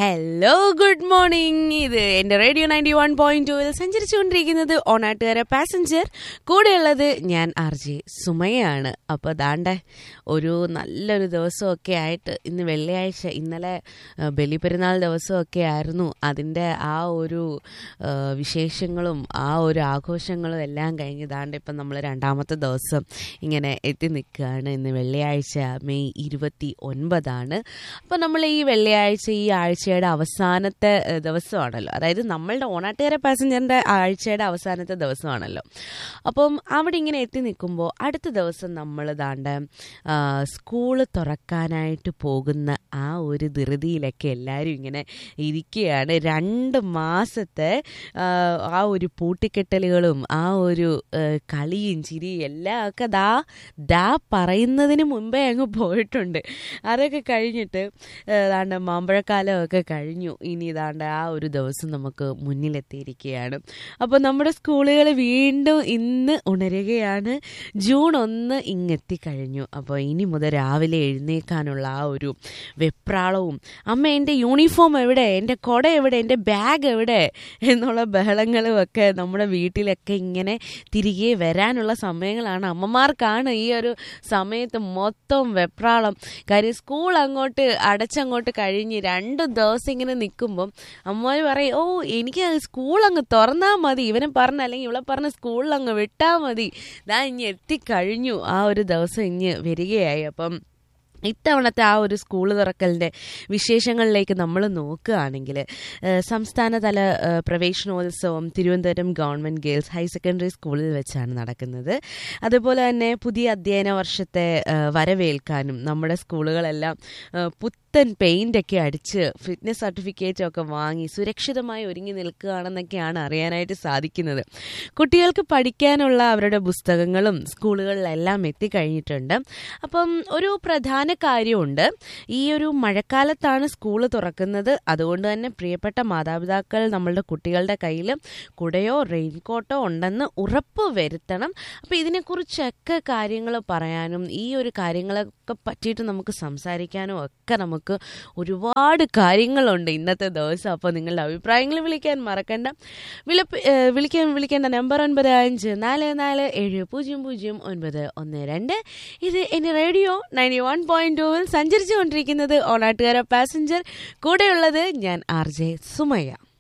hello good morning ഇത് എൻ്റെ radio ninety one point ടുവിൽ സഞ്ചരിച്ചുകൊണ്ടിരിക്കുന്നത് ഓണാട്ടുകാര പാസഞ്ചർ കൂടെയുള്ളത് ഞാൻ ആർ ജെ സുമയാണ് അപ്പോൾ ദാണ്ടെ ഒരു നല്ലൊരു ദിവസമൊക്കെ ആയിട്ട് ഇന്ന് വെള്ളിയാഴ്ച ഇന്നലെ ആ, ബലിപ്പെരുന്നാൾ ദിവസമൊക്കെ ആയിരുന്നു അതിൻ്റെ ആ ഒരു ആ, വിശേഷങ്ങളും ആ ഒരു ആഘോഷങ്ങളും എല്ലാം കഴിഞ്ഞ് ദാണ്ട് ഇപ്പം നമ്മൾ രണ്ടാമത്തെ ദിവസം ഇങ്ങനെ എത്തി നിൽക്കുകയാണ് ഇന്ന് വെള്ളിയാഴ്ച മെയ് ഇരുപത്തി ഒൻപതാണ് അപ്പോൾ നമ്മൾ ഈ വെള്ളിയാഴ്ച ഈ ആഴ്ചയുടെ അവസാനത്തെ ഏഹ്, ദിവസമാണല്ലോ അതായത് നമ്മളുടെ ഓണാട്ടുകാര പാസഞ്ചറിൻ്റെ ആഴ്ചയുടെ അവസാനത്തെ ദിവസമാണല്ലോ അപ്പം അവിടെ ഇങ്ങനെ എത്തി നിൽക്കുമ്പോൾ അടുത്ത ദിവസം നമ്മൾ ദാണ്ട് ആ, സ്കൂള് തുറക്കാനായിട്ട് പോകുന്ന ആ ഒരു ധൃതിയിലൊക്കെ എല്ലാവരും ഇങ്ങനെ ഇരിക്കുകയാണ് രണ്ട് മാസത്തെ ആ, ആ ഒരു പൂട്ടിക്കെട്ടലുകളും ആ ഒരു ഏഹ്, കളിയും ചിരിയും എല്ലാം ഒക്കെ ദാ ദാ പറയുന്നതിന് മുമ്പേ അങ്ങ് പോയിട്ടുണ്ട് അതൊക്കെ കഴിഞ്ഞിട്ട് ഏഹ്, ദാണ്ട് മാമ്പഴക്കാലമൊക്കെ കഴിഞ്ഞു ഇനി ഇതാണ്ട് ആ ഒരു ദിവസം നമുക്ക് മുന്നിലെത്തിയിരിക്കുകയാണ് അപ്പോൾ നമ്മുടെ സ്കൂളുകൾ വീണ്ടും ഇന്ന് ഉണരുകയാണ് ജൂൺ ഒന്ന് ഇങ്ങെത്തിക്കഴിഞ്ഞു അപ്പോൾ ഇനി മുതൽ രാവിലെ എഴുന്നേക്കാനുള്ള ആ ഒരു വെപ്രാളവും അമ്മ എൻ്റെ യൂണിഫോം എവിടെ എൻ്റെ കുട എവിടെ എൻ്റെ ബാഗ് എവിടെ എന്നുള്ള ബഹളങ്ങളും ഒക്കെ നമ്മുടെ വീട്ടിലൊക്കെ ഇങ്ങനെ തിരികെ വരാനുള്ള സമയങ്ങളാണ് അമ്മമാർക്കാണ് ഈ ഒരു സമയത്ത് മൊത്തം വെപ്രാളം കാര്യം സ്കൂൾ അങ്ങോട്ട് അടച്ചങ്ങോട്ട് കഴിഞ്ഞ് രണ്ട് ദിവസം ഇങ്ങനെ നിൽക്കുമ്പം അമ്മമാർ പറയും ഓ എനിക്ക് സ്കൂൾ അങ്ങ് തുറന്നാൽ മതി ഇവനെ പറഞ്ഞ അല്ലെങ്കിൽ ഇവളെ പറഞ്ഞ സ്കൂളിൽ അങ്ങ് വിട്ടാൽ മതി ദാ ഇനി എത്തിക്കഴിഞ്ഞു ആ ഒരു ദിവസം ഇഞ്ഞ് വരികയായി അപ്പം ഇത്തവണത്തെ ആ ഒരു സ്കൂൾ തുറക്കലിൻ്റെ വിശേഷങ്ങളിലേക്ക് നമ്മൾ നോക്കുകയാണെങ്കിൽ ഏഹ്, സംസ്ഥാനതല ഏഹ്, പ്രവേശനോത്സവം Thiruvananthapuram government girls higher secondary സ്കൂളിൽ വെച്ചാണ് നടക്കുന്നത് അതുപോലെ തന്നെ പുതിയ അധ്യയന വർഷത്തെ ഏഹ്, വരവേൽക്കാനും നമ്മുടെ സ്കൂളുകളെല്ലാം ഏഹ്, പുത്തൻ പെയിൻ്റൊക്കെ അടിച്ച് ഫിറ്റ്നസ് സർട്ടിഫിക്കറ്റും ഒക്കെ വാങ്ങി സുരക്ഷിതമായി ഒരുങ്ങി നിൽക്കുകയാണെന്നൊക്കെയാണ് അറിയാനായിട്ട് സാധിക്കുന്നത് കുട്ടികൾക്ക് പഠിക്കാനുള്ള അവരുടെ പുസ്തകങ്ങളും സ്കൂളുകളിലെല്ലാം എത്തിക്കഴിഞ്ഞിട്ടുണ്ട് അപ്പം ഒരു പ്രധാന കാര്യമുണ്ട് ഈ ഒരു മഴക്കാലത്താണ് സ്കൂൾ തുറക്കുന്നത് അതുകൊണ്ട് തന്നെ പ്രിയപ്പെട്ട മാതാപിതാക്കൾ നമ്മളുടെ കുട്ടികളുടെ കയ്യിൽ കുടയോ റെയിൻകോട്ടോ ഉണ്ടെന്ന് ഉറപ്പ് വരുത്തണം അപ്പോൾ ഇതിനെക്കുറിച്ചൊക്കെ കാര്യങ്ങൾ പറയാനും ഈ ഒരു കാര്യങ്ങളൊക്കെ പറ്റിയിട്ട് നമുക്ക് സംസാരിക്കാനും ഒക്കെ നമുക്ക് ഒരുപാട് കാര്യങ്ങളുണ്ട് ഇന്നത്തെ ദിവസം അപ്പോൾ നിങ്ങളുടെ അഭിപ്രായങ്ങൾ വിളിക്കാൻ മറക്കണ്ട വിളിപ്പ് ഏഹ് വിളിക്കാൻ വിളിക്കേണ്ട നമ്പർ ഒൻപത് അഞ്ച് നാല് നാല് ഏഴ് പൂജ്യം പൂജ്യം ഒൻപത് ഒന്ന് രണ്ട് ഇത് എൻ്റെ റേഡിയോ നയൻറ്റി വൺ പോയിന്റ് ടൂവിൽ സഞ്ചരിച്ചുകൊണ്ടിരിക്കുന്നത് ഓണാട്ടുകാര പാസഞ്ചർ കൂടെയുള്ളത് ഞാൻ ആർ ജെ സുമയ്യ